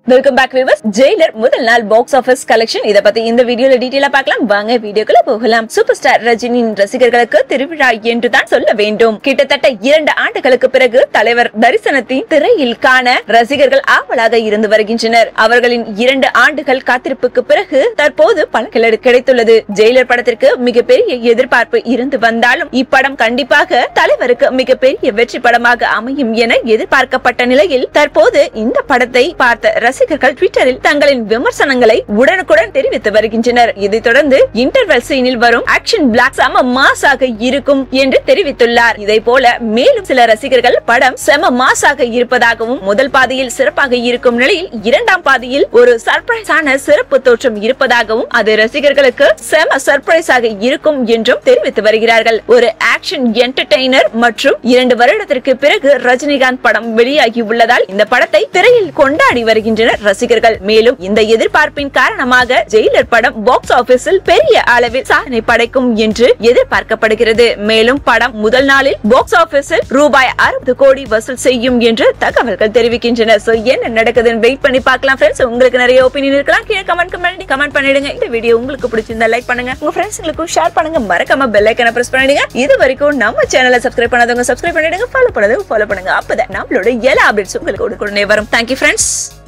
welcome back viewers Jailer முதல் நாள் box office collection இத பத்தி இந்த வீடியோல டீடைலா பார்க்கலாம் வாங்க வீடியோக்குள்ள போகலாம் சூப்பர் ஸ்டார் ரஜினியின் ரசிகர்களுக்கு திருவிழா என்றுதான் சொல்ல வேண்டும் கிட்டத்தட்ட இரண்டு ஆண்டுகளுக்கு பிறகு தலைவர் தரிசனத்தின் திரையில் காண ரசிகர்கள் ஆவலாக இருந்து வருகின்றனர் அவர்களின் இரண்டு ஆண்டுகள் காத்திருப்புக்கு பிறகு தற்போது பலன்கள் கிடைத்துள்ளது ஜெயிலர் படத்திற்கு மிகப்பெரிய எதிர்பார்ப்பு இருந்து வந்தாலும் இப்படம் கண்டிப்பாக தலைவருக்கு மிகப்பெரிய வெற்றி படமாக அமையும் என எதிர்பார்க்கப்பட்ட நிலையில் தற்போது இந்த படத்தை பார்த்த ரசிகர்கள் ட்விட்டரில் தங்களின் விமர்சனங்களை உடனுக்குடன் தெரிவித்து வருகின்றனர் இதைத் தொடர்ந்து இன்டர்வெல் சீனில் வரும் ஆக்ஷன் பிளாக் செம மாஸாக இருக்கும் என்று தெரிவித்துள்ளார் இதை போல மேலும் சில ரசிகர்கள் படம் செம மாஸாக இருப்பதாகவும் முதல் பாதியில் சிறப்பாக இருக்கும் நிலையில் இரண்டாம் பாதியில் ஒரு சர்ப்ரைஸான சிறப்பு தோற்றம் இருப்பதாகவும் அது ரசிகர்களுக்கு செம சர்ப்ரைஸாக இருக்கும் என்றும் தெரிவித்து வருகிறார்கள் ஒரு ஆக்ஷன் என்டர்டெய்னர் மற்றும் இரண்டு வருடத்திற்கு பிறகு ரஜினிகாந்த் படம் வெளியாகி உள்ளதால் இந்த படத்தை திரையில் கொண்டாடி வருகின்றனர் ரசிகர்கள் மேலும் இந்த எதிர்பார்ப்பின் காரணமாக ஜெயிலர் படம் பாக்ஸ் ஆபீஸில் பெரிய அளவில் சாதனை படைக்கும் என்று எதிர்பார்க்கப்படுகிறது மேலும் படம் முதல் நாளில் பாக்ஸ் ஆபீஸில் ரூபாய் அறுபது கோடி வசூல் செய்யும் என்று தகவல்கள் தெரிவிக்கின்றன சோ என்ன நடக்குதுன்னு வெயிட் பண்ணி பார்க்கலாம் ஃப்ரெண்ட்ஸ் உங்களுக்கு நிறைய ஒப்பீனியன் இருக்கலாம் கீழே கமெண்ட் பண்ணி கமெண்ட் பண்ணிடுங்க இந்த வீடியோ உங்களுக்கு பிடிச்சிருந்தா லைக் பண்ணுங்க உங்க ஃப்ரெண்ட்ஸ்களுக்கும் ஷேர் பண்ணுங்க மறக்காம பெல் ஐக்கனை பிரஸ் பண்ணிடுங்க இது வரைக்கும் நம்ம சேனலை சப்ஸ்கிரைப் பண்ணாதவங்க சப்ஸ்கிரைப் பண்ணிடுங்க ஃபாலோ பண்ணாதவங்க ஃபாலோ பண்ணுங்க அப்பதான் நம்மளோட எல்லா அப்டேட்ஸ் உங்களுக்கு உடனே வரும் தேங்க்யூ ஃப்ரெண்ட்ஸ்